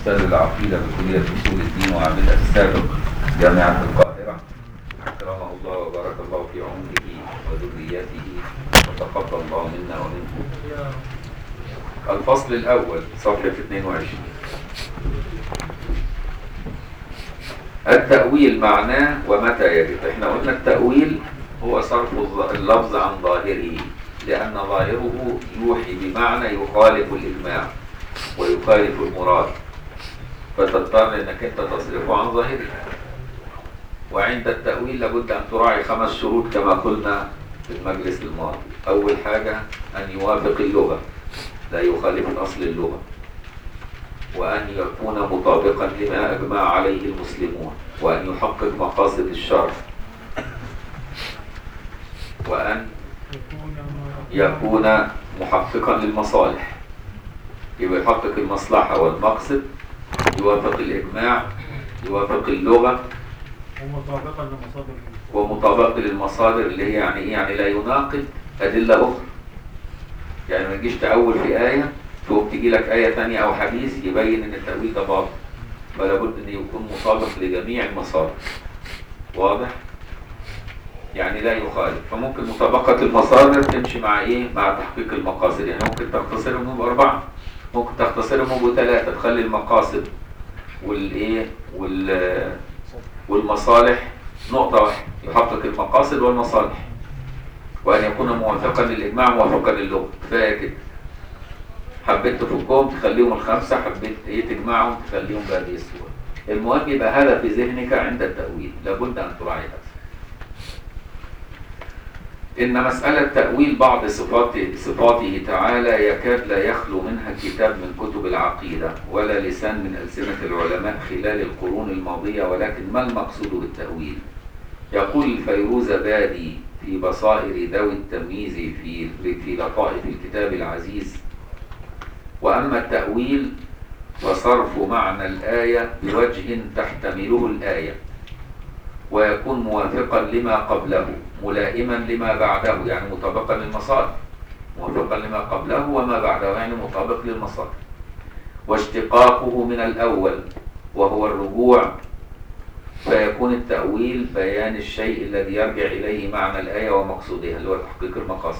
أستاذ العقيدة بكلية أصول الدين وعاملها السابق جامعة القاهرة أكرمه الله وبارك الله في عمره وذريته وتقبل الله منا ومنكم الفصل الأول صفحة 22 التأويل معناه ومتى يجب احنا قلنا التأويل هو صرف الظ- اللفظ عن ظاهره لأن ظاهره يوحي بمعنى يخالف الإجماع ويخالف المراد فتضطر انك انت تصرفه عن ظاهره وعند التأويل لابد أن تراعي خمس شروط كما قلنا في المجلس الماضي أول حاجة أن يوافق اللغة لا يخالف الأصل اللغة وأن يكون مطابقا لما أجمع عليه المسلمون وأن يحقق مقاصد الشرع وأن يكون محققا للمصالح يبقى يحقق المصلحة والمقصد يوافق الإجماع يوافق اللغة ومطابقا لمصادر ومطابق للمصادر اللي هي يعني ايه يعني لا يناقض أدلة أخرى يعني ما تجيش تأول في آية تقوم تجي لك آية ثانية أو حديث يبين إن التأويل ده باطل فلا بد إن يكون مطابق لجميع المصادر واضح؟ يعني لا يخالف فممكن مطابقة المصادر تمشي مع إيه؟ مع تحقيق المقاصد يعني ممكن تختصرهم بأربعة ممكن تختصرهم بثلاثة تخلي المقاصد والإيه؟ وال والمصالح نقطة واحدة يحقق المقاصد والمصالح وأن يكون موافقا للإجماع موافقا للغة كفاية كده حبيت تفكهم تخليهم الخمسة حبيت إيه تجمعهم تخليهم بهذه الصورة المهم يبقى هذا في ذهنك عند التأويل لابد أن تراعي هذا إن مسألة تأويل بعض صفاته, صفاته تعالى يكاد لا يخلو منها كتاب من كتب العقيدة ولا لسان من ألسنة العلماء خلال القرون الماضية ولكن ما المقصود بالتأويل يقول الفيروز بادي في بصائر ذوي التمييز في, في لطائف الكتاب العزيز وأما التأويل فصرف معنى الآية بوجه تحتمله الآية ويكون موافقا لما قبله ملائما لما بعده يعني مطابقا للمصادر موافقا لما قبله وما بعده يعني مطابق للمصادر واشتقاقه من الأول وهو الرجوع فيكون التأويل بيان الشيء الذي يرجع إليه معنى الآية ومقصودها اللي هو تحقيق المقاصد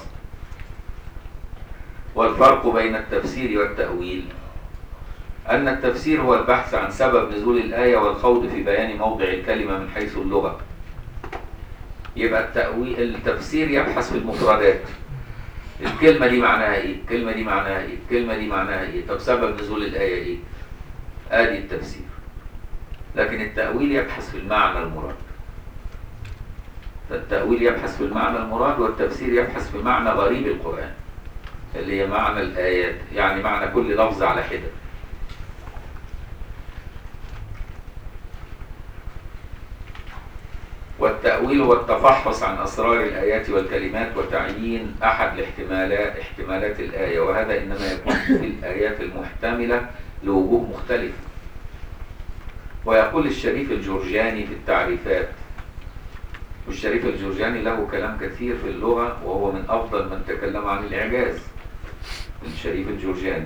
والفرق بين التفسير والتأويل أن التفسير هو البحث عن سبب نزول الآية والخوض في بيان موضع الكلمة من حيث اللغة يبقى التأويل التفسير يبحث في المفردات الكلمة دي معناها ايه الكلمة دي معناها ايه الكلمة دي معناها ايه طب سبب نزول الآية ايه ادي التفسير لكن التأويل يبحث في المعنى المراد التأويل يبحث في المعنى المراد والتفسير يبحث في معنى غريب القرآن اللي هي معنى الآيات يعني معنى كل لفظ على حدة والتأويل هو التفحص عن أسرار الآيات والكلمات وتعيين أحد الاحتمالات احتمالات الآية وهذا إنما يكون في الآيات المحتملة لوجوه مختلفة ويقول الشريف الجرجاني في التعريفات والشريف الجرجاني له كلام كثير في اللغة وهو من أفضل من تكلم عن الإعجاز الشريف الجرجاني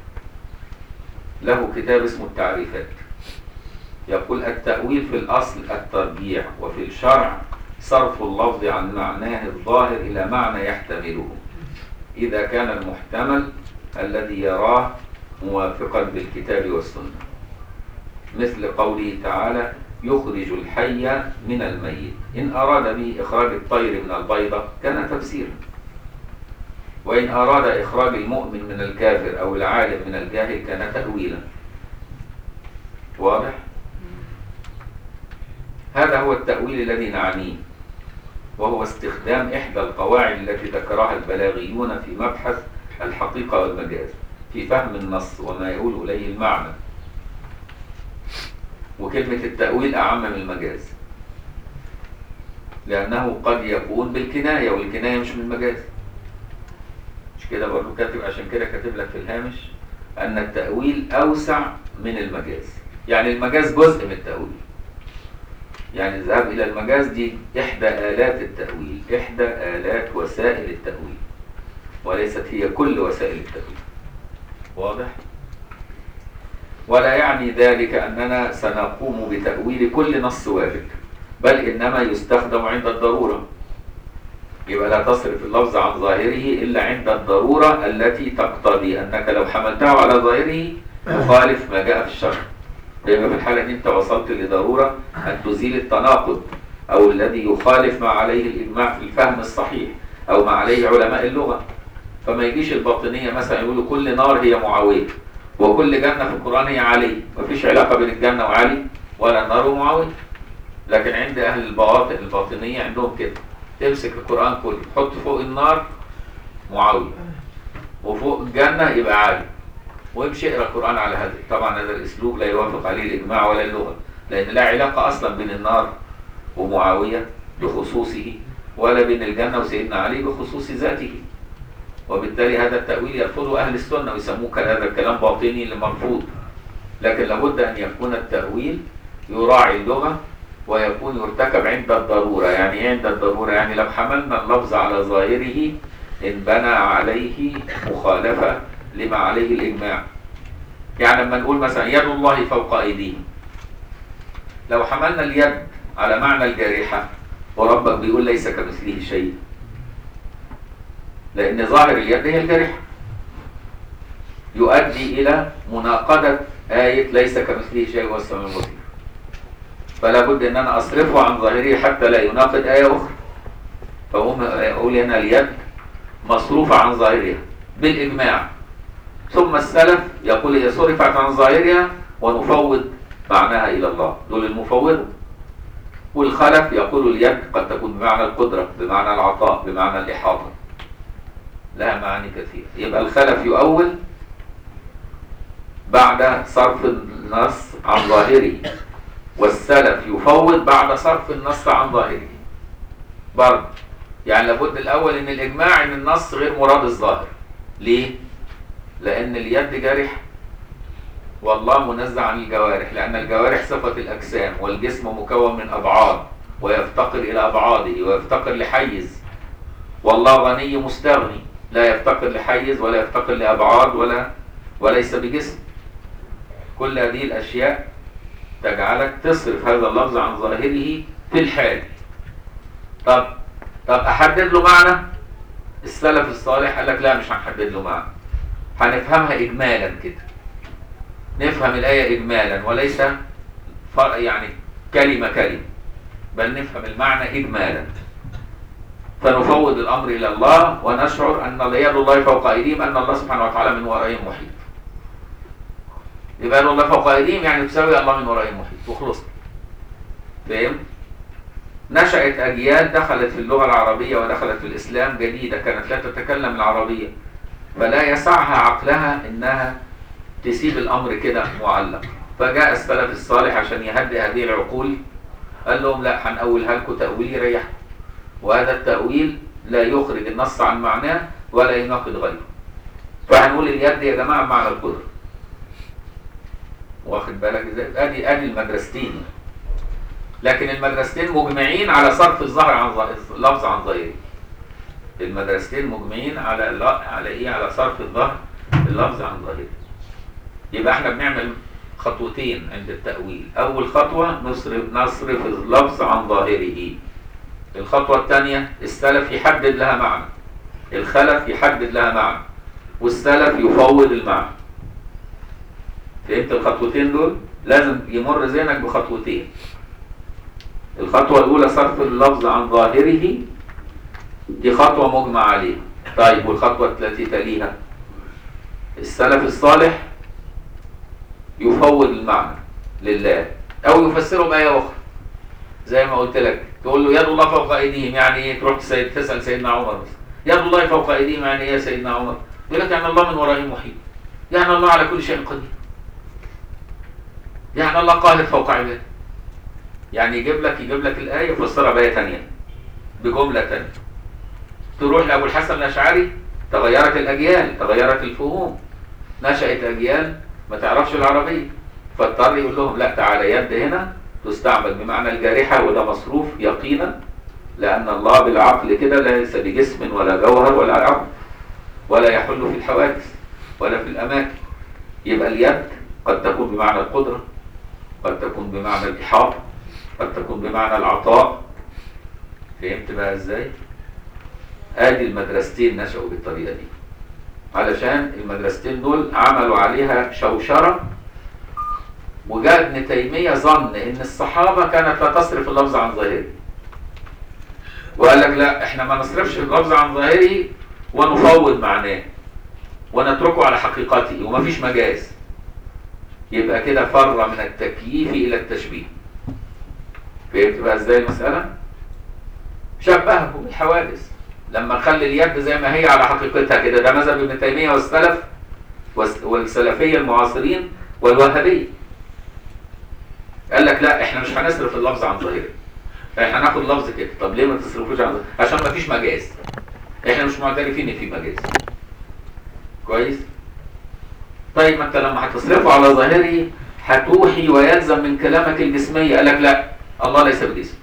له كتاب اسمه التعريفات يقول التأويل في الأصل الترجيع وفي الشرع صرف اللفظ عن معناه الظاهر إلى معنى يحتمله إذا كان المحتمل الذي يراه موافقا بالكتاب والسنة مثل قوله تعالى يخرج الحي من الميت إن أراد به إخراج الطير من البيضة كان تفسيرا وإن أراد إخراج المؤمن من الكافر أو العالم من الجاهل كان تأويلا واضح؟ هذا هو التأويل الذي نعنيه وهو استخدام إحدى القواعد التي ذكرها البلاغيون في مبحث الحقيقة والمجاز في فهم النص وما يقول إليه المعنى وكلمة التأويل أعم من المجاز لأنه قد يكون بالكناية والكناية مش من المجاز مش كده برضه كاتب عشان كده كاتب لك في الهامش أن التأويل أوسع من المجاز يعني المجاز جزء من التأويل يعني الذهاب إلى المجاز دي إحدى آلات التأويل إحدى آلات وسائل التأويل وليست هي كل وسائل التأويل واضح؟ ولا يعني ذلك أننا سنقوم بتأويل كل نص وارد بل إنما يستخدم عند الضرورة يبقى لا تصرف اللفظ عن ظاهره إلا عند الضرورة التي تقتضي أنك لو حملته على ظاهره يخالف ما جاء في الشرع يبقى في الحالة دي أنت وصلت لضرورة أن تزيل التناقض أو الذي يخالف ما عليه الإجماع في الفهم الصحيح أو ما عليه علماء اللغة فما يجيش الباطنية مثلا يقولوا كل نار هي معاوية وكل جنة في القرآن هي علي مفيش علاقة بين الجنة وعلي ولا النار ومعاوية لكن عند أهل البواطن الباطنية عندهم كده تمسك القرآن كله تحط فوق النار معاوية وفوق الجنة يبقى علي وامشي اقرا القرآن على هذا طبعا هذا الأسلوب لا يوافق عليه الإجماع ولا اللغة لأن لا علاقة أصلا بين النار ومعاوية بخصوصه ولا بين الجنة وسيدنا علي بخصوص ذاته وبالتالي هذا التأويل يرفضه أهل السنة ويسموه هذا الكلام باطني مرفوض لكن لابد أن يكون التأويل يراعي اللغة ويكون يرتكب عند الضرورة يعني ايه عند الضرورة يعني لو حملنا اللفظ على ظاهره إن بنى عليه مخالفة لما عليه الإجماع يعني لما نقول مثلا يد الله فوق أيديهم لو حملنا اليد على معنى الجارحة وربك بيقول ليس كمثله شيء لأن ظاهر اليد هي الجارحة يؤدي إلى مناقضة آية ليس كمثله شيء وهو السميع البصير فلا بد ان انا اصرفه عن ظاهره حتى لا يناقض ايه اخرى فهم اقول هنا اليد مصروفه عن ظاهرها بالاجماع ثم السلف يقول هي صرفت عن ظاهرها ونفوض معناها الى الله دول المفوضه والخلف يقول اليد قد تكون بمعنى القدره بمعنى العطاء بمعنى الاحاطه لها معاني كثيره يبقى الخلف يؤول بعد صرف النص عن ظاهره والسلف يفوض بعد صرف النص عن ظاهره برضه يعني لابد الاول ان الاجماع ان النص غير مراد الظاهر ليه لان اليد جارح والله منزه عن الجوارح لان الجوارح صفه الاجسام والجسم مكون من ابعاد ويفتقر الى ابعاده ويفتقر لحيز والله غني مستغني لا يفتقر لحيز ولا يفتقر لابعاد ولا وليس بجسم كل هذه الاشياء تجعلك تصرف هذا اللفظ عن ظاهره في الحال طب طب احدد له معنى السلف الصالح قال لك لا مش هنحدد له معنى هنفهمها اجمالا كده نفهم الايه اجمالا وليس فرق يعني كلمه كلمه بل نفهم المعنى اجمالا فنفوض الامر الى الله ونشعر ان يد الله فوق ايديهم ان الله سبحانه وتعالى من ورائهم محيط يبقى الله فوق ايديهم يعني تساوي الله من ورائهم محيط وخلصنا فاهم نشأت أجيال دخلت في اللغة العربية ودخلت في الإسلام جديدة كانت لا تتكلم العربية فلا يسعها عقلها إنها تسيب الأمر كده معلق فجاء السلف الصالح عشان يهدئ هذه العقول قال لهم لا هنأولها لكم تأويل يريحكم وهذا التأويل لا يخرج النص عن معناه ولا يناقض غيره فهنقول اليد يا جماعة بمعنى القدرة واخد بالك ازاي ادي ادي المدرستين لكن المدرستين مجمعين على صرف الظهر عن اللفظ عن ظاهره المدرستين مجمعين على لا على ايه على صرف الظهر اللفظ عن ظاهره يبقى احنا بنعمل خطوتين عند التأويل أول خطوة نصرف نصرف اللفظ عن ظاهره الخطوة الثانية السلف يحدد لها معنى الخلف يحدد لها معنى والسلف يفوض المعنى فهمت الخطوتين دول لازم يمر ذهنك بخطوتين الخطوة الأولى صرف اللفظ عن ظاهره دي خطوة مجمع عليها طيب والخطوة التي تليها السلف الصالح يفوض المعنى لله أو يفسره بآية أخرى زي ما قلت لك تقول له يد الله فوق أيديهم يعني إيه تروح تسأل, تسأل سيدنا عمر بس يد الله فوق أيديهم يعني إيه يا سيدنا عمر يقول لك يعني الله من ورائهم محيط يعني الله على كل شيء قدير يعني الله قاهر فوق عباده يعني يجيب لك يجيب لك الآية ويفسرها بآية ثانية بجملة ثانية تروح لأبو الحسن الأشعري تغيرت الأجيال تغيرت الفهوم نشأت أجيال ما تعرفش العربية فاضطر يقول لهم لا تعالى يد هنا تستعمل بمعنى الجارحة وده مصروف يقينا لأن الله بالعقل كده ليس بجسم ولا جوهر ولا عقل ولا يحل في الحوادث ولا في الأماكن يبقى اليد قد تكون بمعنى القدرة قد تكون بمعنى الإحاطة قد تكون بمعنى العطاء فهمت بقى ازاي؟ ادي المدرستين نشأوا بالطريقة دي علشان المدرستين دول عملوا عليها شوشرة وجاء ابن تيمية ظن ان الصحابة كانت لا تصرف اللفظ عن ظاهره وقال لك لا احنا ما نصرفش اللفظ عن ظاهره ونفوض معناه ونتركه على حقيقته ومفيش مجاز يبقى كده فر من التكييف الى التشبيه فهمت بقى ازاي المسألة؟ شبهه بالحوادث لما نخلي اليد زي ما هي على حقيقتها كده ده مذهب ابن تيمية والسلف والس- والسلفية المعاصرين والوهابية قال لك لا احنا مش هنصرف اللفظ عن ظاهره احنا هناخد لفظ كده طب ليه ما تصرفوش عن ظاهره عشان ما فيش مجاز احنا مش معترفين ان في مجاز كويس طيب ما انت لما هتصرفه على ظاهره هتوحي ويلزم من كلامك الجسمية قال لك لا الله ليس بجسم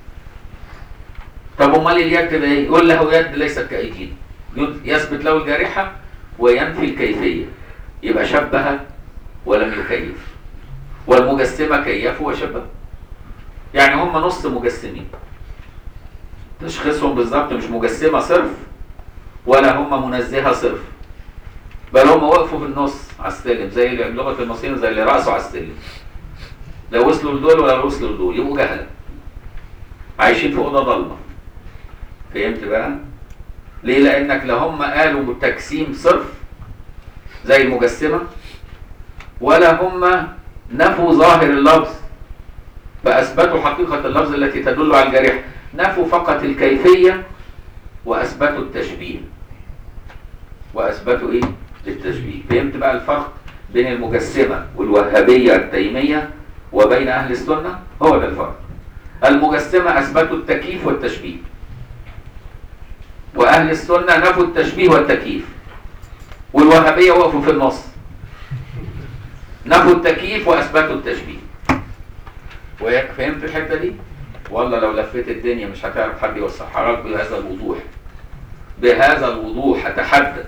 طب امال اليد ده ايه يقول له يد ليست كايدينا يد- يثبت له الجارحة وينفي الكيفية يبقى شبه ولم يكيف والمجسمة كيفوا وشبهوا يعني هم نص مجسمين تشخيصهم بالظبط مش مجسمة صرف ولا هم منزهة صرف بل هم وقفوا في النص على السلم زي اللي بلغة المصريين زي اللي رأسوا على السلم لا وصلوا لدول ولا وصلوا لدول يبقوا جهلة عايشين في أوضة ضلمة فهمت بقى؟ ليه؟ لأنك لا هم قالوا بالتجسيم صرف زي المجسمة ولا هم نفوا ظاهر اللفظ فأثبتوا حقيقة اللفظ التي تدل على الجريحة نفوا فقط الكيفية وأثبتوا التشبيه وأثبتوا إيه؟ التشبيه فهمت بقى الفرق بين المجسمة والوهابية التيمية وبين أهل السنة هو ده الفرق المجسمة أثبتوا التكييف والتشبيه وأهل السنة نفوا التشبيه والتكييف والوهابية وقفوا في النص نفوا التكييف واثبتوا التشبيه وهيك فهمت الحته دي والله لو لفيت الدنيا مش هتعرف حد يوضحها لك بهذا الوضوح بهذا الوضوح اتحدى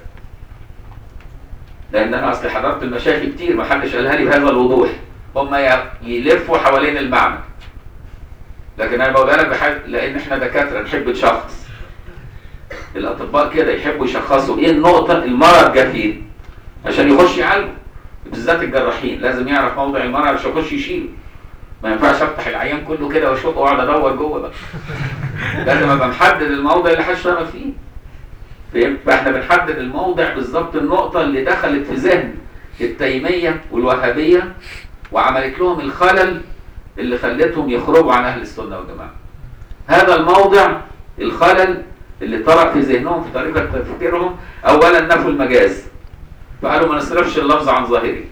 لان انا اصل حضرت المشايخ كتير ما حدش قالها لي بهذا الوضوح هم ي- يلفوا حوالين المعنى لكن انا بقولها لك بحاجه لان احنا دكاتره نحب نشخص الاطباء كده يحبوا يشخصوا ايه النقطه المرض جه فين عشان يخش يعالجه بالذات الجراحين لازم يعرف موضع المرض عشان يخش يشيله ما ينفعش افتح العيان كله كده واشوفه واقعد ادور جوه بقى لازم ابقى محدد الموضع اللي هشتغل فيه فهمت فاحنا بنحدد الموضع بالظبط النقطه اللي دخلت في ذهن التيميه والوهابيه وعملت لهم الخلل اللي خلتهم يخرجوا عن اهل السنه والجماعه هذا الموضع الخلل اللي طرأ في ذهنهم في طريقه تفكيرهم اولا نفوا المجاز فقالوا ما نصرفش اللفظ عن ظاهره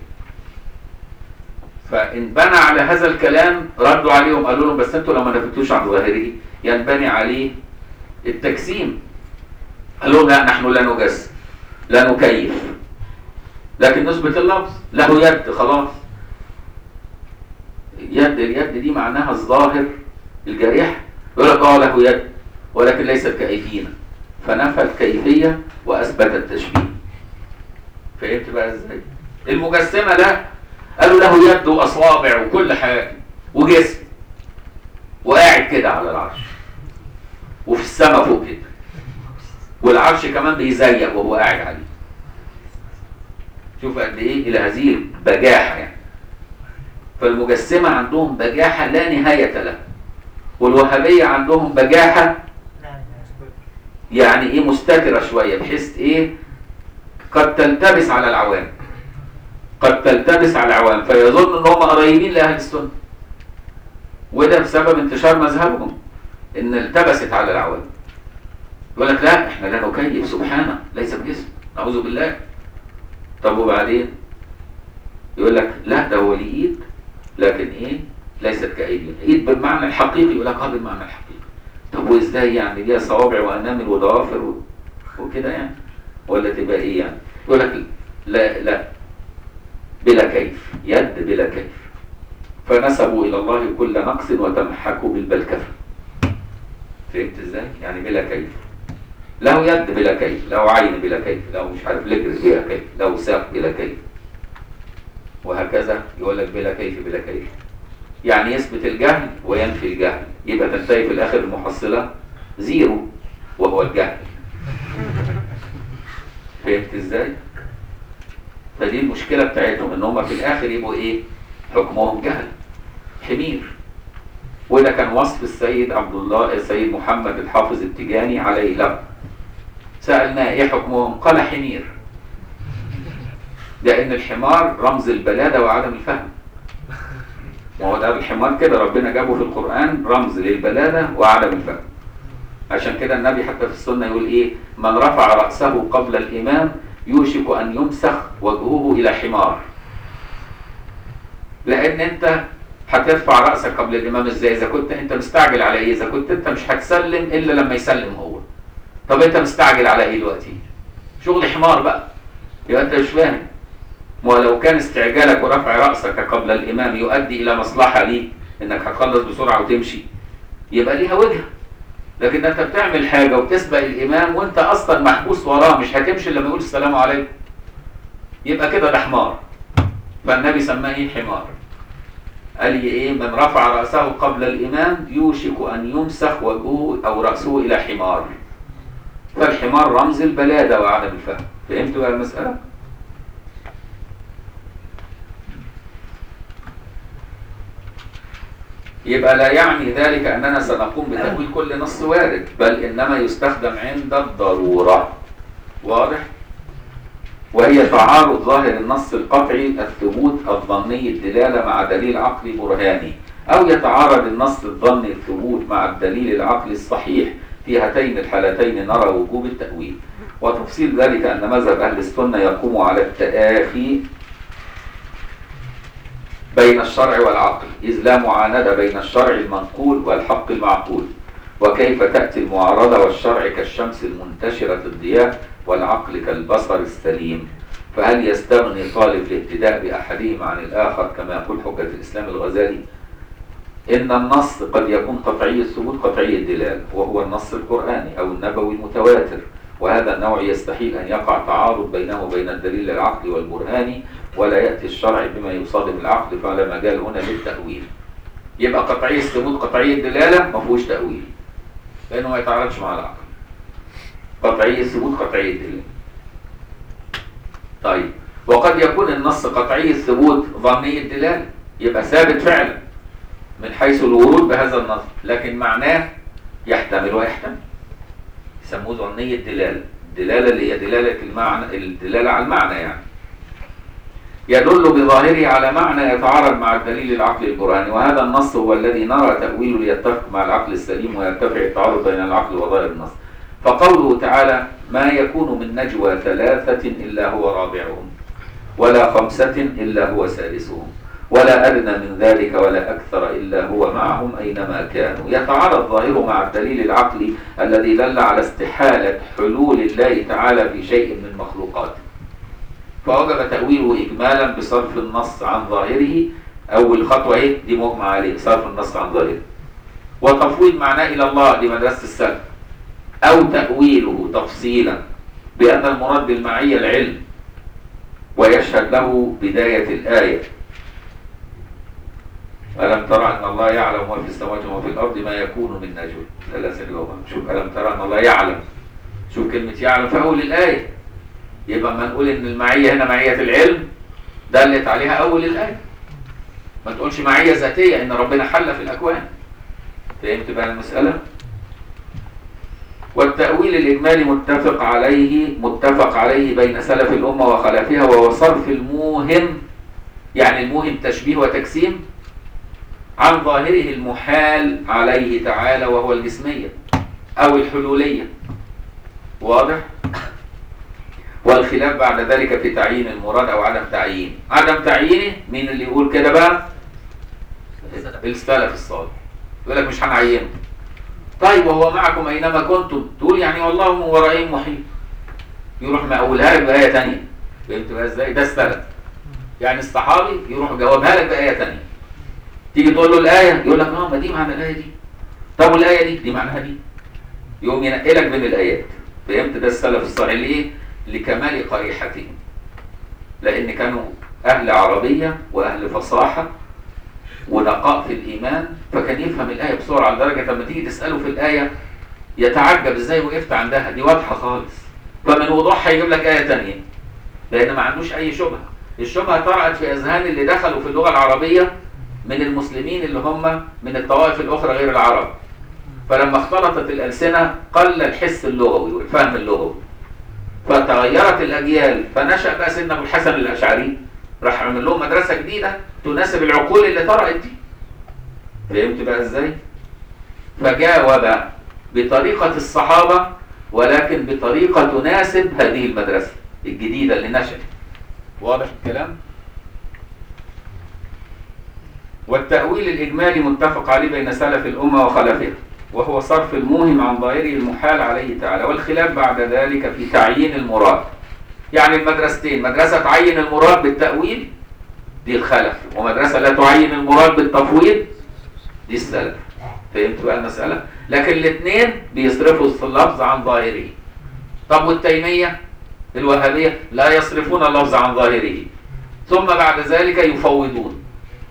فإن بنى على هذا الكلام ردوا عليهم قالوا لهم بس انتوا لو ما نفتوش عن ظاهره ينبني عليه التجسيم قالوا لهم لا نحن لا نجسم لا نكيف لكن نثبت اللفظ له يد خلاص يد اليد دي معناها الظاهر الجريح يقول لك اه له يد ولكن ليست كأيدينا فنفى الكيفية وأثبت التشبيه فهمت بقى ازاي المجسمة ده قالوا له يد واصابع وكل حاجة وجسم وقاعد كده على العرش وفي السماء فوق كده والعرش كمان بيزيق وهو قاعد عليه شوف قد ايه الى هذه البجاحة يعني فالمجسمة عندهم بجاحة لا نهاية لها والوهابية عندهم بجاحة يعني ايه مستترة شوية بحيث ايه قد تلتبس على العوام قد تلتبس على العوام فيظن ان هم قريبين لاهل السنه وده بسبب انتشار مذهبهم ان التبست على العوام يقول لك لا احنا لا نكيف سبحانه ليس بجسم نعوذ بالله طب وبعدين يقول لك لا ده هو ليه ايد لكن ايه ليست كايدينا ايد بالمعنى الحقيقي يقول لك اه بالمعنى الحقيقي طب وازاي يعني ليها صوابع وانامل وضوافر و- وكده يعني ولا تبقى ايه يعني يقول لك لا لا بلا كيف يد بلا كيف فنسبوا الى الله كل نقص وتمحكوا بالبلكفه فهمت ازاي يعني بلا كيف له يد بلا كيف له عين بلا كيف له مش عارف لجر بلا كيف له ساق بلا كيف وهكذا يقول لك بلا كيف بلا كيف يعني يثبت الجهل وينفي الجهل يبقى تنتهي في الاخر المحصله زيرو وهو الجهل فهمت ازاي فدي المشكله بتاعتهم ان هم في الاخر يبقوا ايه حكمهم جهل حمير وده كان وصف السيد عبد الله السيد محمد الحافظ التجاني عليه له سألناه ايه حكمهم قال حمير لأن الحمار رمز البلادة وعدم الفهم ما هو ده الحمار كده ربنا جابه في القرآن رمز للبلادة وعدم الفهم عشان كده النبي حتى في السنة يقول ايه من رفع رأسه قبل الإمام يوشك أن يمسخ وجهه إلى حمار لأن أنت هترفع رأسك قبل الإمام ازاي إذا كنت أنت مستعجل على إيه إذا كنت أنت مش هتسلم إلا لما يسلم هو طب أنت مستعجل على إيه دلوقتي شغل حمار بقى يبقى أنت مش فاهم ولو كان استعجالك ورفع رأسك قبل الإمام يؤدي إلى مصلحة ليك إنك هتخلص بسرعة وتمشي يبقى ليها وجهة لكن أنت بتعمل حاجة وتسبق الإمام وأنت أصلا محبوس وراه مش هتمشي إلا لما يقول السلام عليكم يبقى كده ده حمار فالنبي سماه إيه حمار قال لي إيه من رفع رأسه قبل الإمام يوشك أن يمسخ وجهه أو رأسه إلى حمار فالحمار رمز البلادة وعدم الفهم فهمتوا بقى المسألة؟ يبقى لا يعني ذلك أننا سنقوم بتأويل كل نص وارد بل إنما يستخدم عند الضرورة واضح؟ وهي تعارض ظاهر النص القطعي الثبوت الظني الدلالة مع دليل عقلي برهاني أو يتعارض النص الظني الثبوت مع الدليل العقلي الصحيح في هاتين الحالتين نرى وجوب التأويل وتفصيل ذلك أن مذهب أهل السنة يقوم على التآخي بين الشرع والعقل إذ لا معاندة بين الشرع المنقول والحق المعقول وكيف تأتي المعارضة والشرع كالشمس المنتشرة الضياء والعقل كالبصر السليم فهل يستغني طالب الاهتداء بأحدهما عن الآخر كما يقول حجة الإسلام الغزالي إن النص قد يكون قطعي الثبوت قطعي الدلالة وهو النص القرآني أو النبوي المتواتر وهذا النوع يستحيل أن يقع تعارض بينه وبين الدليل العقلي والبرهاني ولا يأتي الشرع بما يصادم العقل فلا مجال هنا للتأويل يبقى قطعي الثبوت قطعي الدلالة ما فيهوش تأويل لأنه ما يتعارضش مع العقل قطعي الثبوت قطعي الدلالة طيب وقد يكون النص قطعي الثبوت ظني الدلالة يبقى ثابت فعلا من حيث الورود بهذا النص لكن معناه يحتمل ويحتمل يسموه ظني الدلالة الدلالة اللي هي دلالة المعنى الدلالة على المعنى يعني يدل بظاهره على معنى يتعارض مع الدليل العقلي البرهاني وهذا النص هو الذي نرى تأويله ليتفق مع العقل السليم ويرتفع التعارض بين العقل وظاهر النص فقوله تعالى ما يكون من نجوى ثلاثة إلا هو رابعهم ولا خمسة إلا هو سادسهم ولا أدنى من ذلك ولا أكثر إلا هو معهم أينما كانوا يتعارض ظاهره مع الدليل العقلي الذي دل على استحالة حلول الله تعالى في شيء من مخلوقاته فوجب تأويله إجمالا بصرف النص عن ظاهره أول خطوة إيه دي مجمع عليه صرف النص عن ظاهره وتفويض معناه إلى الله دي مدرسة السلف أو تأويله تفصيلا بأن المراد بالمعية العلم ويشهد له بداية الآية ألم ترى أن الله يعلم ما في السماوات وما في الأرض ما يكون من نجوى ثلاثة جوابا شوف ألم ترى أن الله يعلم شوف كلمة يعلم في أول الآية يبقى ما نقول إن المعية هنا معية العلم دلت عليها أول الآية ما تقولش معية ذاتية إن ربنا حل في الأكوان فهمت بقى المسألة؟ والتأويل الإجمالي متفق عليه متفق عليه بين سلف الأمة وخلفها وهو صرف الموهم يعني الموهم تشبيه وتجسيم عن ظاهره المحال عليه تعالى وهو الجسمية أو الحلولية واضح؟ والخلاف بعد ذلك في تعيين المراد أو عدم تعيين عدم تعيينه مين اللي يقول كده بقى؟ السلف الصالح يقول لك مش هنعينه طيب وهو معكم أينما كنتم تقول يعني والله من ورائهم محيط يروح مقولها لك بآية تانية فهمت بقى ازاي؟ ده السلف يعني الصحابي يروح جاوبها لك بآية تانية تيجي تقول له الآية يقول لك اه ما دي معنى الآية دي طب والآية دي دي معناها دي يقوم ينقلك بين الآيات فهمت ده السلف الصالح ليه؟ لكمال قريحتهم لأن كانوا اهل عربيه واهل فصاحه ونقاء في الايمان فكان يفهم الايه بسرعه لدرجه لما تيجي تساله في الايه يتعجب ازاي وقفت عندها دي واضحه خالص فمن وضوحها يجيب لك ايه تانية لان ما عندوش اي شبهه الشبهه طرأت في اذهان اللي دخلوا في اللغه العربيه من المسلمين اللي هم من الطوائف الاخرى غير العرب فلما اختلطت الالسنه قل الحس اللغوي والفهم اللغوي فتغيرت الاجيال فنشا بقى سيدنا ابو الحسن الاشعري راح عمل لهم مدرسه جديده تناسب العقول اللي طرأت دي فهمت بقى ازاي فجاوب بطريقه الصحابه ولكن بطريقه تناسب هذه المدرسه الجديده اللي نشأت واضح الكلام والتأويل الإجمالي متفق عليه بين سلف الأمة وخلفها وهو صرف الموهم عن ظاهره المحال عليه تعالى والخلاف بعد ذلك في تعيين المراد يعني المدرستين مدرسة تعين المراد بالتأويل دي الخلف ومدرسة لا تعين المراد بالتفويض دي السلف فهمت بقى المسألة لكن الاثنين بيصرفوا اللفظ عن ظاهره طب والتيمية الوهابية لا يصرفون اللفظ عن ظاهره ثم بعد ذلك يفوضون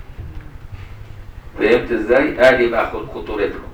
فهمت ازاي؟ ادي بقى خطورتهم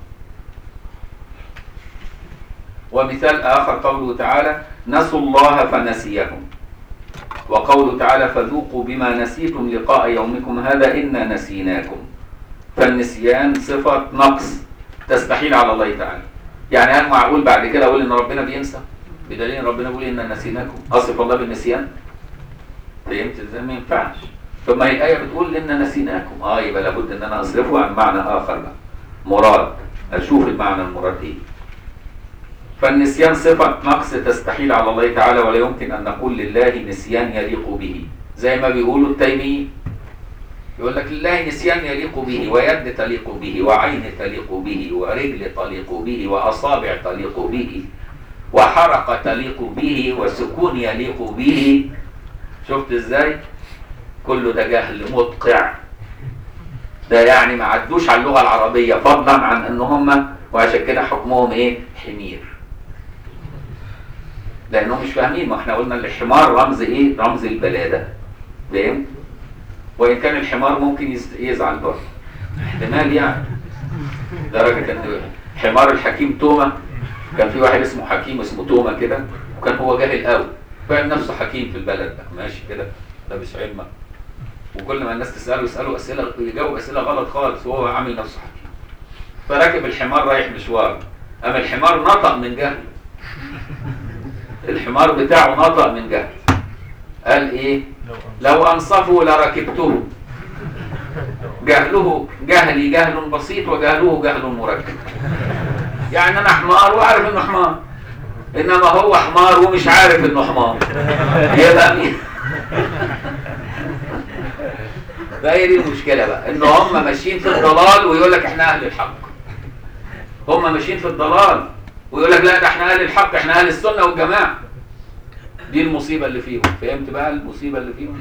ومثال آخر قوله تعالى نسوا الله فنسيهم وقوله تعالى فذوقوا بما نسيتم لقاء يومكم هذا إنا نسيناكم فالنسيان صفة نقص تستحيل على الله تعالى يعني هل معقول بعد كده أقول إن ربنا بينسى بدليل إن ربنا بيقول إنا نسيناكم أصف الله بالنسيان فهمت ازاي ما ينفعش ثم هي الآية بتقول إنا نسيناكم اه يبقى لابد إن أنا أصرفه عن معنى آخر بقى مراد أشوف المعنى المراد إيه فالنسيان صفة نقص تستحيل على الله تعالى ولا يمكن أن نقول لله نسيان يليق به زي ما بيقولوا التيميين يقول لك لله نسيان يليق به ويد تليق به وعين تليق به ورجل تليق به وأصابع تليق به وحركة تليق به وسكون يليق به شفت ازاي كله ده جهل مدقع ده يعني ما عدوش على اللغة العربية فضلا عن ان هم وعشان كده حكمهم ايه حمير لانهم مش فاهمين ما احنا قلنا الحمار رمز ايه رمز البلادة فاهم وان كان الحمار ممكن يز- يزعل برضه احتمال يعني درجة ان حمار الحكيم تومة كان في واحد اسمه حكيم اسمه تومة كده وكان هو جاهل قوي فاهم نفسه حكيم في البلد ده ماشي كده لابس علمة وكل ما الناس تسأله يسأله أسئلة يجاوب أسئلة غلط خالص وهو عامل نفسه حكيم فركب الحمار رايح مشوار أما الحمار نطق من جهل الحمار بتاعه نطق من جهل قال إيه لو أنصفوا لركبته جهله جهلي جهل بسيط وجهله جهل مركب يعني أنا حمار وعارف إنه حمار إنما هو حمار ومش عارف إنه حمار يبقى مين فهي دي المشكلة بقى إن هم ماشيين في الضلال ويقول لك إحنا أهل الحق هم ماشيين في الضلال ويقول لك لا ده إحنا أهل الحق إحنا أهل السنة والجماعة دي المصيبة اللي فيهم فهمت بقى المصيبة اللي فيهم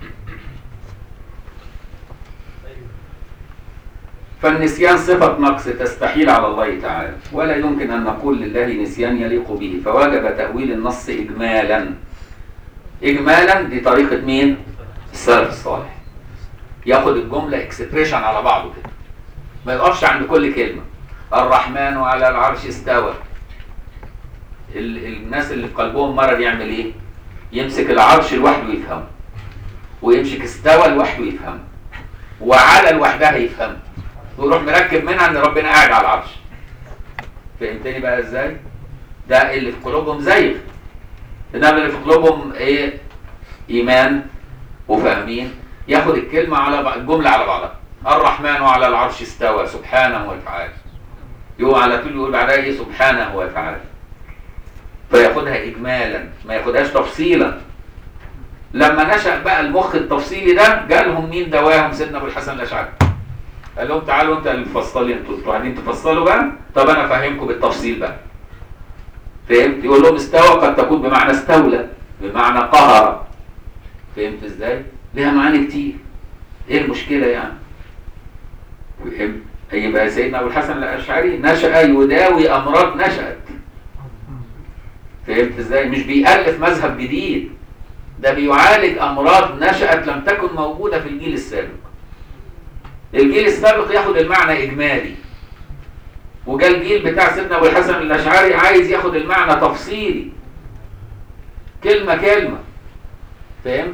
فالنسيان صفة نقص تستحيل على الله تعالى ولا يمكن أن نقول لله نسيان يليق به فوجب تأويل النص إجمالا إجمالا دي طريقة مين؟ السلف الصالح ياخد الجملة اكسبريشن على بعضه كده ما يقفش عند كل كلمة الرحمن على العرش استوى ال- الناس اللي في قلبهم مرض يعمل ايه يمسك العرش لوحده يفهمه ويمسك استوى لوحده يفهمه وعلى لوحدها يفهمه ويروح مركب منها ان ربنا قاعد على العرش فهمتني بقى ازاي ده اللي في قلوبهم زيغ انما اللي في قلوبهم ايه ايمان وفاهمين ياخد الكلمه على بعض الجمله على بعضها الرحمن على العرش استوى سبحانه وتعالى يقوم على طول يقول بعدها ايه سبحانه وتعالى فياخدها اجمالا ما ياخدهاش تفصيلا لما نشأ بقى المخ التفصيلي ده جالهم مين دواهم سيدنا ابو الحسن الاشعري قال لهم تعالوا انت اللي تفصلي انتوا انتوا قاعدين تفصلوا بقى طب انا افهمكم بالتفصيل بقى فهمت يقول لهم استوى قد تكون بمعنى استولى بمعنى قهر فهمت ازاي ليها معاني كتير ايه المشكله يعني فهمت يبقى سيدنا ابو الحسن الاشعري نشأ يداوي امراض نشأت فهمت ازاي مش بيألف مذهب جديد ده بيعالج امراض نشأت لم تكن موجودة في الجيل السابق الجيل السابق ياخد المعنى اجمالي وجا الجيل بتاع سيدنا ابو الحسن الاشعري عايز ياخد المعنى تفصيلي كلمة كلمة فاهم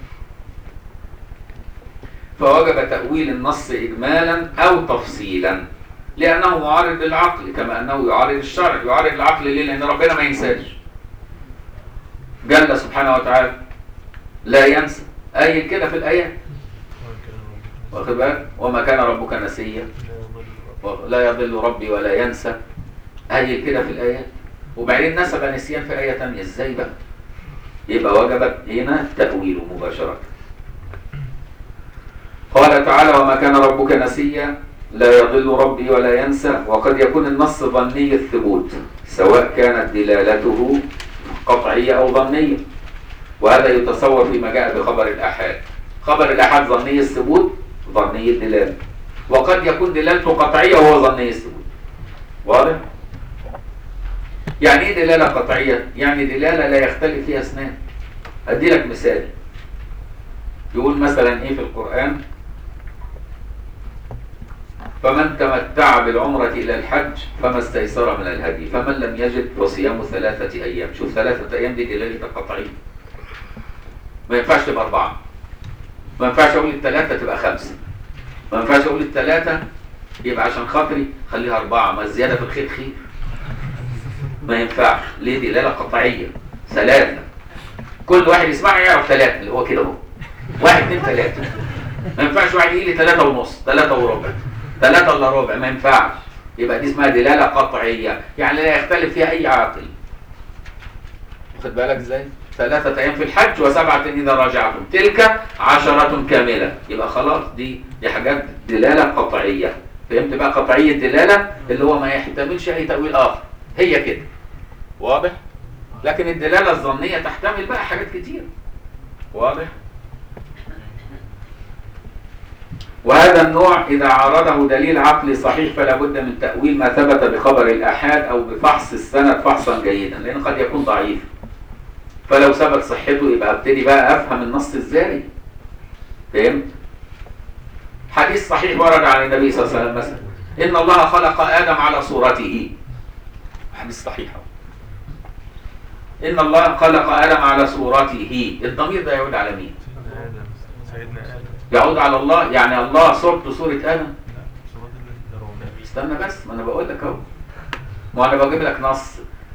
فوجب تأويل النص إجمالا أو تفصيلا لأنه معارض للعقل كما أنه يعارض الشرع يعارض العقل ليه؟ لأن ربنا ما ينساش جل سبحانه وتعالى لا ينسى أي كده في الآيات واخد بالك وما كان ربك نسيا لا يضل ربي ولا ينسى أي كده في الآيات وبعدين نسب نسيان في آية تانية إزاي بقى يبقى وجبت هنا تأويله مباشرة قال تعالى وما كان ربك نسيا لا يضل ربي ولا ينسى وقد يكون النص ظني الثبوت سواء كانت دلالته قطعية أو ظنية وهذا يتصور فيما جاء بخبر الآحاد خبر الآحاد ظني الثبوت ظني الدلالة وقد يكون دلالته قطعية وهو ظني الثبوت واضح؟ يعني ايه دلالة قطعية؟ يعني دلالة لا يختلف فيها اثنان أدي لك مثال يقول مثلا ايه في القرآن فمن تمتع بالعمرة إلى الحج فما استيسر من الهدي فمن لم يجد فصيام ثلاثة أيام شوف ثلاثة أيام دي دلالة قطعية ما ينفعش تبقى أربعة ما ينفعش أقول الثلاثة تبقى خمسة ما ينفعش أقول الثلاثة يبقى عشان خاطري خليها أربعة ما الزيادة في الخير خير ما ينفعش ليه دلالة قطعية ثلاثة كل واحد يسمعها يعرف ثلاثة اللي هو كده اهو واحد اثنين ثلاثة ما ينفعش واحد يجي لي ثلاثة ونص ثلاثة وربع ثلاثة الا ربع ما ينفعش يبقى دي اسمها دلالة قطعية يعني لا يختلف فيها أي عاقل واخد بالك ازاي؟ ثلاثة أيام في الحج وسبعة إذا رجعتم تلك عشرة كاملة يبقى خلاص دي دي حاجات دلالة قطعية فهمت بقى قطعية دلالة اللي هو ما يحتملش أي تأويل آخر هي كده واضح؟ لكن الدلالة الظنية تحتمل بقى حاجات كتير واضح؟ وهذا النوع إذا عارضه دليل عقلي صحيح فلا بد من تأويل ما ثبت بخبر الآحاد أو بفحص السند فحصا جيدا لأن قد يكون ضعيف فلو ثبت صحته يبقى ابتدي بقى أفهم النص إزاي فهمت؟ حديث صحيح ورد عن النبي صلى الله عليه وسلم مثلا إن الله خلق آدم على صورته حديث صحيح إن الله خلق آدم على صورته الضمير ده يعود على مين؟ آدم سيدنا آدم يعود على الله يعني الله صورته صورة آدم لا صورة النبي استنى بس ما انا بقول لك اهو ما انا بجيب لك نص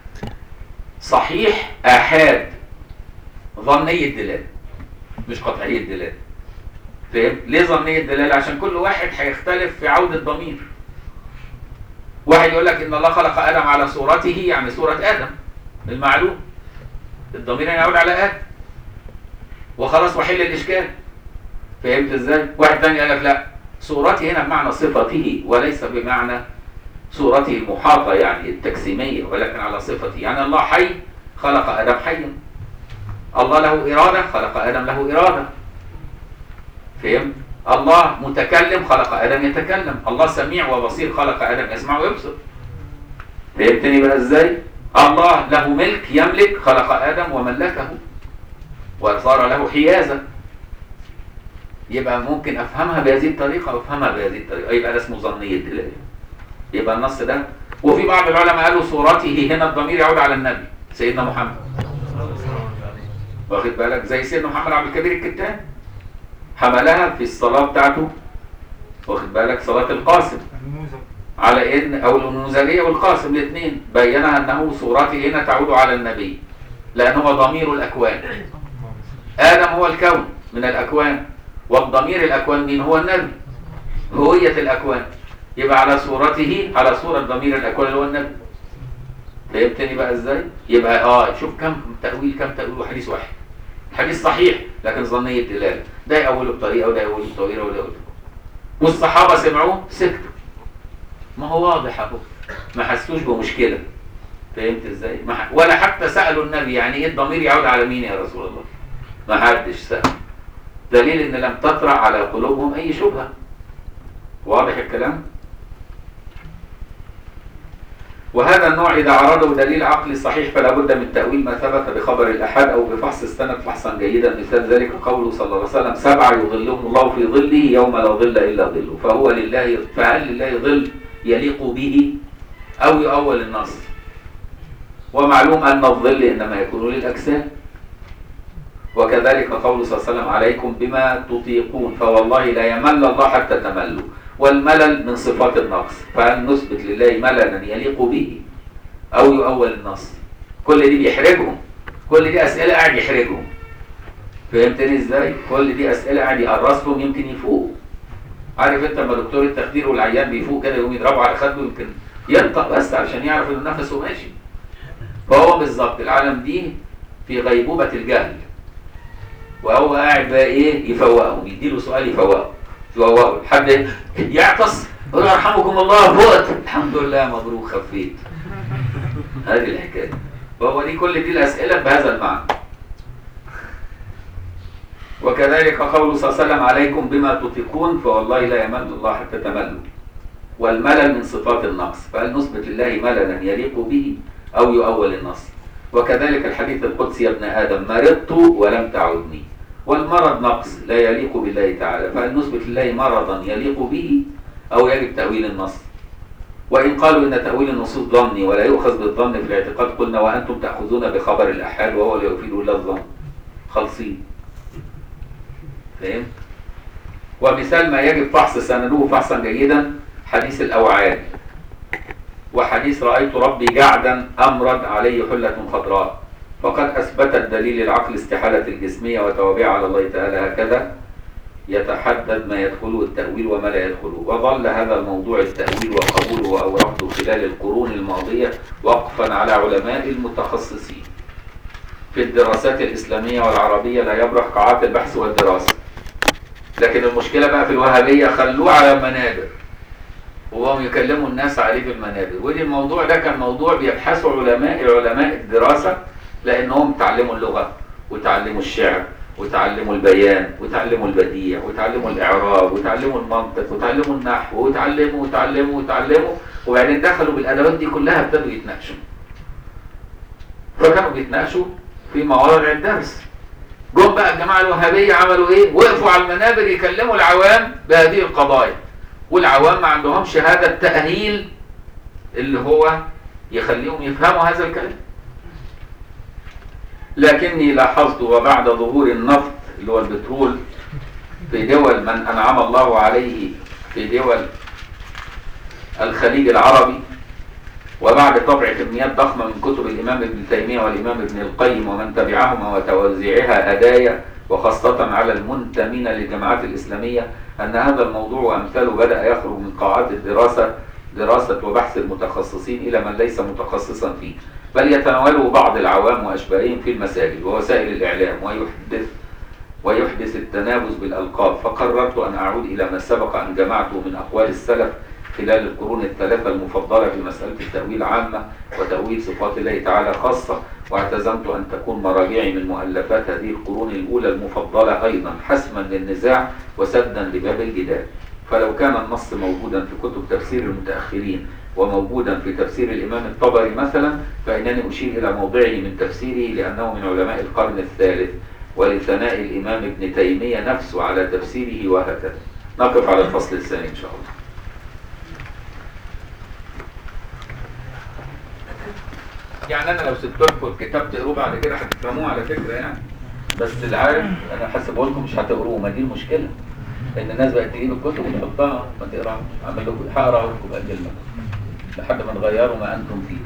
صحيح احاد ظنية الدلالة مش قطعية الدلالة فاهم ليه ظنية الدلالة عشان كل واحد هيختلف في عودة ضمير واحد يقول لك ان الله خلق ادم على صورته يعني صورة ادم المعلوم الضمير هنا يعود على ادم وخلاص وحل الاشكال فهمت ازاي واحد تاني قال لك لا صورته هنا بمعنى صفته وليس بمعنى صورته المحاطة يعني التجسيمية ولكن على صفته يعني الله حي خلق آدم حيا الله له إرادة خلق آدم له إرادة فهمت الله متكلم خلق آدم يتكلم الله سميع وبصير خلق آدم يسمع ويبصر فهمتني بقى ازاي الله له ملك يملك خلق آدم وملكه وصار له حيازة يبقى ممكن افهمها بهذه الطريقة وافهمها بهذه الطريقة يبقى ده اسمه ظنية دلالة يبقى النص ده وفي بعض العلماء قالوا صورته هنا الضمير يعود على النبي سيدنا محمد واخد بالك زي سيدنا محمد عبد الكبير الكتان حملها في الصلاة بتاعته واخد بالك صلاة القاسم النموذج على ان او النموذجيه والقاسم الاثنين بينها انه صورته هنا تعود على النبي لان هو ضمير الاكوان ادم هو الكون من الاكوان والضمير الاكوان مين هو النبي هويه الاكوان يبقى على صورته على صوره ضمير الاكوان اللي هو النبي فهمتني بقى ازاي يبقى اه شوف كم تاويل كم تاويل وحديث واحد حديث صحيح لكن ظنيه دلاله ده يقوله بطريقه وده يقوله بطريقه وده يقوله والصحابه سمعوه سكتوا ما هو واضح اهو ما حسوش بمشكله فهمت ازاي ما ح... ولا حتى سالوا النبي يعني ايه الضمير يعود على مين يا رسول الله ما حدش سال دليل ان لم تطرح على قلوبهم اي شبهه واضح الكلام وهذا النوع إذا عرضه دليل عقلي صحيح فلا بد من تأويل ما ثبت بخبر الأحد أو بفحص السند فحصا جيدا مثال ذلك قوله صلى الله عليه وسلم سبعة يظلهم الله في ظله يوم لا ظل إلا ظله فهو لله فهل لله ظل يليق به أو يؤول النص ومعلوم أن الظل إنما يكون للأجسام وكذلك قول صلى الله عليه وسلم عليكم بما تطيقون فوالله لا يمل الله حتى تملوا والملل من صفات النقص فهل نثبت لله مللا يليق به او يؤول النص كل دي بيحرجهم كل دي اسئله قاعد يحرجهم فهمتني ازاي كل دي اسئله قاعد يقرصهم يمكن يفوق عارف انت لما دكتور التخدير والعيان بيفوق كده يقوم يضربه على خده يمكن ينطق بس علشان يعرف ان نفسه ماشي فهو بالظبط العالم دي في غيبوبه الجهل وهو قاعد بقى ايه يفوقهم يديله سؤال يفوقه يفوقه حد يعطس يقول يرحمكم الله فوت الحمد لله مبروك خفيت هذه الحكايه وهو دي كل دي الاسئله بهذا المعنى وكذلك قوله صلى الله عليه وسلم عليكم بما تطيقون فوالله لا يمل الله حتى تملوا والملل من صفات النقص فهل نثبت لله مللا يليق به او يؤول النص وكذلك الحديث القدسي يا ابن ادم مرضت ولم تعدني والمرض نقص لا يليق بالله تعالى فهل نثبت لله مرضا يليق به او يجب تاويل النص وان قالوا ان تاويل النصوص ظني ولا يؤخذ بالظن في الاعتقاد قلنا وانتم تاخذون بخبر الاحاد وهو لا يفيد الا الظن خالصين فاهم ومثال ما يجب فحص سنده فحصا جيدا حديث الاوعاد وحديث رأيت ربي جعدا أمرد عليه حلة خضراء فقد أثبت الدليل العقل استحالة الجسمية وتوابع على الله تعالى هكذا يتحدد ما يدخله التأويل وما لا يدخله وظل هذا الموضوع التأويل وقبوله وأورده خلال القرون الماضية وقفا على علماء المتخصصين في الدراسات الإسلامية والعربية لا يبرح قاعات البحث والدراسة لكن المشكلة بقى في الوهابية خلوه على المنابر وهم يكلموا الناس عليه في المنابر ودي الموضوع ده كان موضوع بيبحثوا علماء علماء الدراسة لأنهم تعلموا اللغة وتعلموا الشعر وتعلموا البيان وتعلموا البديع وتعلموا الإعراب وتعلموا المنطق وتعلموا النحو وتعلموا وتعلموا وتعلموا وبعدين دخلوا بالأدوات دي كلها ابتدوا يتناقشوا فكانوا بيتناقشوا في مواضع الدرس جم بقى الجماعة الوهابية عملوا ايه؟ وقفوا على المنابر يكلموا العوام بهذه القضايا والعوام ما عندهمش هذا التأهيل اللي هو يخليهم يفهموا هذا الكلام لكني لاحظت وبعد ظهور النفط اللي هو البترول في دول من أنعم الله عليه في دول الخليج العربي وبعد طبع كميات ضخمة من كتب الإمام ابن تيمية والإمام ابن القيم ومن تبعهما وتوزيعها هدايا وخاصة على المنتمين للجماعات الإسلامية أن هذا الموضوع وأمثاله بدأ يخرج من قاعات الدراسة دراسة وبحث المتخصصين إلى من ليس متخصصا فيه بل يتناوله بعض العوام وأشباههم في المساجد ووسائل الإعلام ويحدث ويحدث التنابز بالألقاب فقررت أن أعود إلى ما سبق أن جمعته من أقوال السلف خلال القرون الثلاثة المفضلة في مسألة التأويل عامة وتأويل صفات الله تعالى خاصة واعتزمت أن تكون مراجعي من مؤلفات هذه القرون الأولى المفضلة أيضا حسما للنزاع وسدا لباب الجدال فلو كان النص موجودا في كتب تفسير المتأخرين وموجودا في تفسير الإمام الطبري مثلا فإنني أشير إلى موضعه من تفسيره لأنه من علماء القرن الثالث ولثناء الإمام ابن تيمية نفسه على تفسيره وهكذا نقف على الفصل الثاني إن شاء الله يعني انا لو سبت لكم الكتاب تقروه بعد كده هتفهموه على فكره يعني بس اللي عارف انا حاسبه لكم مش هتقروه ما دي المشكله ان الناس بقت تجيب الكتب وتحطها ما تقراش اعمل لكم هقرا لكم باجل لكم لحد ما تغيروا ما انتم فيه